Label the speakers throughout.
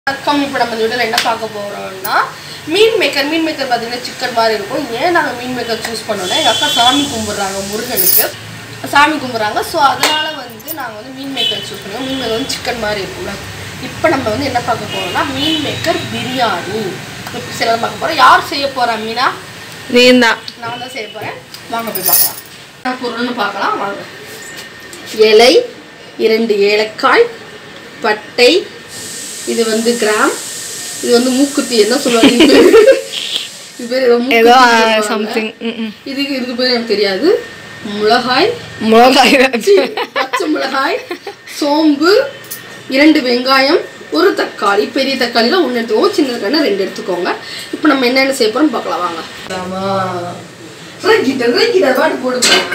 Speaker 1: வணக்கம் இப்போ நம்ம இந்த வீடியோவில் என்ன பார்க்க போகிறோம்னா மீன் மேக்கர் மீன் மேக்கர் பார்த்தீங்கன்னா சிக்கன் மாதிரி இருக்கும் ஏன் நாங்கள் மீன் மேக்கர் சூஸ் பண்ணோம்னா எங்கள் அக்கா சாமி கும்பிட்றாங்க முருகனுக்கு சாமி கும்பிட்றாங்க ஸோ அதனால் வந்து நாங்கள் வந்து மீன் மேக்கர் சூஸ் பண்ணுவோம் மீன் மேக்கர் வந்து சிக்கன் மாதிரி இருக்கும்ல இப்போ நம்ம வந்து என்ன பார்க்க போகிறோம்னா மீன் மேக்கர் பிரியாணி இப்போ சிலர் பார்க்க போகிறோம் யார் செய்ய போகிறா மீனா
Speaker 2: நீ தான்
Speaker 1: நான் தான் செய்ய போகிறேன் வாங்க போய் பார்க்கலாம் என்ன பொருள்னு பார்க்கலாம் வாங்க இலை இரண்டு ஏலக்காய் பட்டை இது வந்து கிராம் இது வந்து மூக்குத்தி என்ன சொல்லுவாங்க இது பேரு? இது பேர் ஏதோ மூக்குத்தி
Speaker 2: ஏதோ
Speaker 1: சொல்லுவாங்க.
Speaker 2: சம்திங்
Speaker 1: இதுக்கு இதுக்கு பேர் எனக்கு தெரியாது மிளகாய்
Speaker 2: மிளகாய்
Speaker 1: பச்சை மிளகாய் சோம்பு இரண்டு வெங்காயம் ஒரு தக்காளி பெரிய தக்காளியில் ஒன்று எடுத்துக்கோங்க சின்ன தக்காளி ரெண்டு எடுத்துக்கோங்க இப்போ நம்ம என்னென்ன செய்ய போகிறோம் பார்க்கலாம் வாங்க ஆமா ரக்கிட்ட ரக்கிட்ட பாட்டு போடுங்க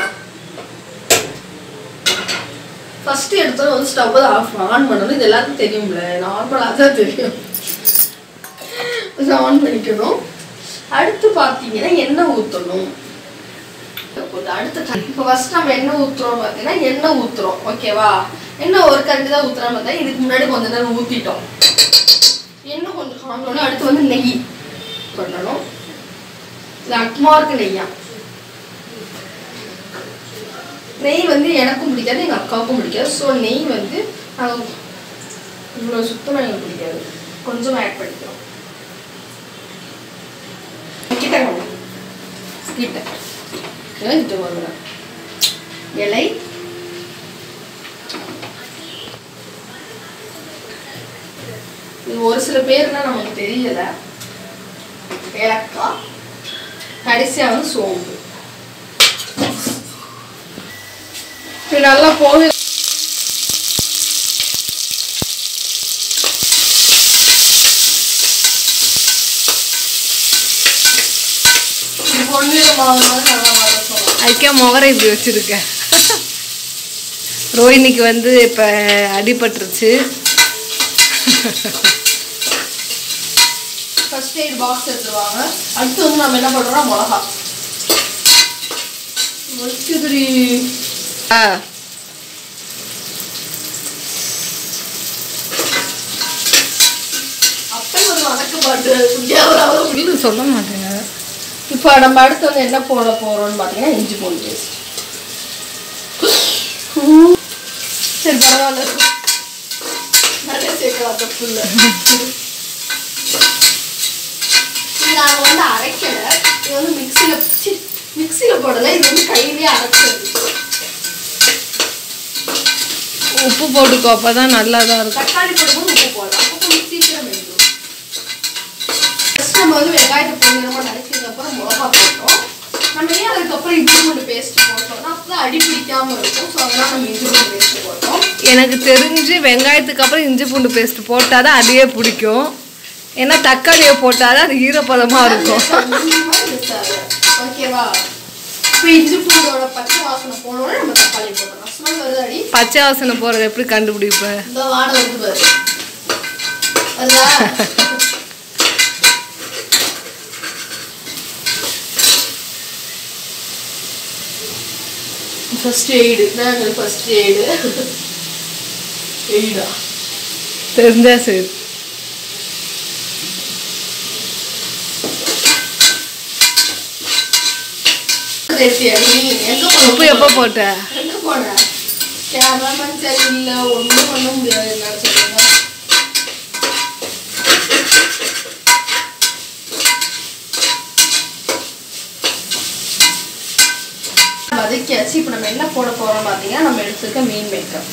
Speaker 1: ஃபர்ஸ்ட் எடுத்தோம் வந்து ஸ்டவ் ஆஃப் ஆன் பண்ணணும் இது எல்லாருக்கும் தெரியும்ல நார்மலாக தான் தெரியும் ஆன் பண்ணிக்கணும் அடுத்து பார்த்தீங்கன்னா எண்ணெய் ஊற்றணும் அடுத்து இப்போ ஃபர்ஸ்ட் நம்ம எண்ணெய் ஊற்றுறோம் பார்த்தீங்கன்னா எண்ணெய் ஊற்றுறோம் ஓகேவா எண்ணெய் ஒரு கரண்டி தான் ஊற்றுறோம் பார்த்தா இதுக்கு முன்னாடி கொஞ்ச நேரம் ஊற்றிட்டோம் எண்ணெய் கொஞ்சம் காஞ்சோடனே அடுத்து வந்து நெய் பண்ணணும் இது அக்மார்க்கு நெய்யா நெய் வந்து எனக்கும் பிடிக்காது எங்கள் அக்காவுக்கும் பிடிக்காது ஸோ நெய் வந்து நாங்கள் இவ்வளோ சுத்தமாக எனக்கு பிடிக்காது கொஞ்சம் ஆட் பண்ணிக்கிறோம் கிட்ட வாங்க. கிட்ட இதெல்லாம் கிட்ட வருங்க இலை இது ஒரு சில பேர்னா நமக்கு தெரியல ஏலக்காய் கடைசியா வந்து சோம்பு இது நல்லா போகுது பொன்னிறமாவது நல்லா வதக்கணும்
Speaker 2: அதுக்கே முகரை இப்படி வச்சிருக்க ரோஹிணிக்கு வந்து இப்போ அடிபட்டுருச்சு
Speaker 1: ஃபர்ஸ்ட் எய்ட் பாக்ஸ் எடுத்துருவாங்க அடுத்து வந்து நம்ம என்ன பண்றோம்னா மிளகா வச்சுதுடி
Speaker 2: ஆ
Speaker 1: அப்பே ஒரு வதக்க பாட்டு பிடிக்காத
Speaker 2: இது சொல்ல மாட்டேங்க
Speaker 1: இப்போ நம்ம அடுத்து வந்து என்ன போட போறோம்னு பார்த்தீங்கன்னா இஞ்சி பூண்டு பேஸ்ட் சரி பரவாயில்ல நிறைய சேர்க்கலாம் தப்பு இல்லை நாங்கள் வந்து அரைக்கல இது வந்து மிக்சியில் மிக்சியில் போடலை இது வந்து கையிலேயே அரைச்சது
Speaker 2: உப்பு போட்டுக்கோ அப்போ தான் நல்லா தான் இருக்கும்
Speaker 1: தக்காளி போடும்போது உப்பு போடலாம் அப்போ கொஞ்சம் சீக்கிரம் வெந்துடும் ஃபஸ்ட் நம்ம வந்து வெங்காயத்தை பொன்னிறமாக நறுக்கினதுக்கப்புறம் மிளகா போட்டோம் நம்ம ஏன் அதுக்கப்புறம் இஞ்சி பூண்டு பேஸ்ட் போட்டோம்னா அப்போ தான் அடி பிடிக்காம இருக்கும் ஸோ அதெல்லாம் நம்ம இஞ்சி பூண்டு பேஸ்ட் போட்டோம்
Speaker 2: எனக்கு தெரிஞ்சு வெங்காயத்துக்கு அப்புறம் இஞ்சி பூண்டு பேஸ்ட் போட்டால் தான் அதையே பிடிக்கும் ஏன்னா தக்காளியை போட்டால் தான் அது ஈரப்பதமாக இருக்கும்
Speaker 1: ஓகேவா இப்போ இஞ்சி பூண்டோட பச்சை வாசனை போனோடனே நம்ம தக்காளி போடலாம் ஸ்மெல் வருது அடி
Speaker 2: பச்சை வாசனை போகிறது எப்படி கண்டுபிடிப்ப
Speaker 1: இந்த வாடை வந்து பாரு வருதா ஃபர்ஸ்ட் எய்டு நாங்கள் ஃபர்ஸ்ட் எய்டு எய்டா
Speaker 2: தெரிஞ்சா சரி
Speaker 1: நீ எங்க
Speaker 2: உப்பு
Speaker 1: போன
Speaker 2: எப்போ போட்ட
Speaker 1: எங்க போன கேமராமேன் சரி இல்ல ஒண்ணும் பண்ண முடியாது என்ன சொல்லுங்க வதக்கியாச்சு இப்போ நம்ம என்ன போட போறோம் பார்த்தீங்கன்னா நம்ம எடுத்துருக்க மீன் மேக்கப்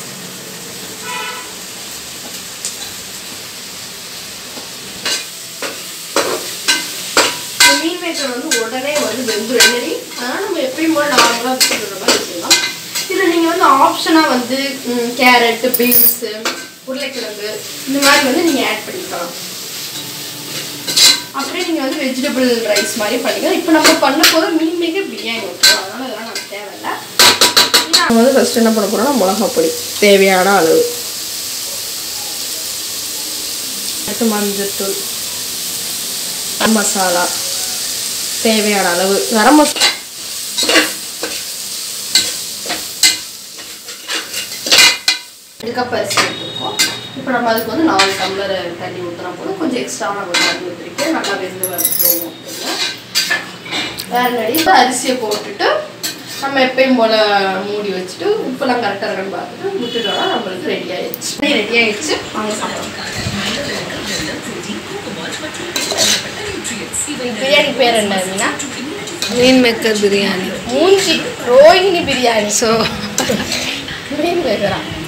Speaker 1: இந்த மீன் மேக்கர் வந்து உடனே வந்து வெந்துடும் என்னடி ஆனால் நம்ம எப்பயும் போல நார்மலாக வச்சுக்கிற மாதிரி வச்சுக்கலாம் இதில் நீங்கள் வந்து ஆப்ஷனாக வந்து கேரட்டு பீன்ஸு உருளைக்கிழங்கு இந்த மாதிரி வந்து நீங்கள் ஆட் பண்ணிக்கலாம் அப்படியே நீங்கள் வந்து வெஜிடபிள் ரைஸ் மாதிரி பண்ணிக்கலாம் இப்போ நம்ம பண்ண போகிற மீன் மேக்கர் பிரியாணி ஓகே அதனால இதெல்லாம் நமக்கு தேவையில்லை நம்ம வந்து ஃபஸ்ட் என்ன பண்ண போகிறோம்னா மிளகா பொடி தேவையான அளவு அடுத்து மஞ்சத்தூள் கரம் மசாலா தேவையான அளவு கரம் மசாலா இதுக்கப்புறம் அரிசி எடுத்துருக்கோம் இப்போ நம்ம அதுக்கு வந்து நாலு டம்ளர் தண்ணி ஊற்றினா போதும் கொஞ்சம் எக்ஸ்ட்ரா நான் கொஞ்சம் தண்ணி ஊற்றிருக்கேன் நல்லா வெந்து வரணும் அப்படின்னா வேற நடி இப்போ அரிசியை போட்டுட்டு நம்ம எப்பயும் போல் மூடி வச்சுட்டு உப்புலாம் கரெக்டாக இருக்கான்னு பார்த்துட்டு விட்டுட்டோம்னா நம்மளுக்கு ரெடி ஆயிடுச்சு ரெடி ஆயிடுச்சு வாங்க சாப்பிடலாம் பிரியாணி பேர் என்ன அப்படின்னா
Speaker 2: மீன் மேக்கர் பிரியாணி
Speaker 1: மூஞ்சி ரோஹிணி பிரியாணி
Speaker 2: ஸோ
Speaker 1: மீன் மேக்கரா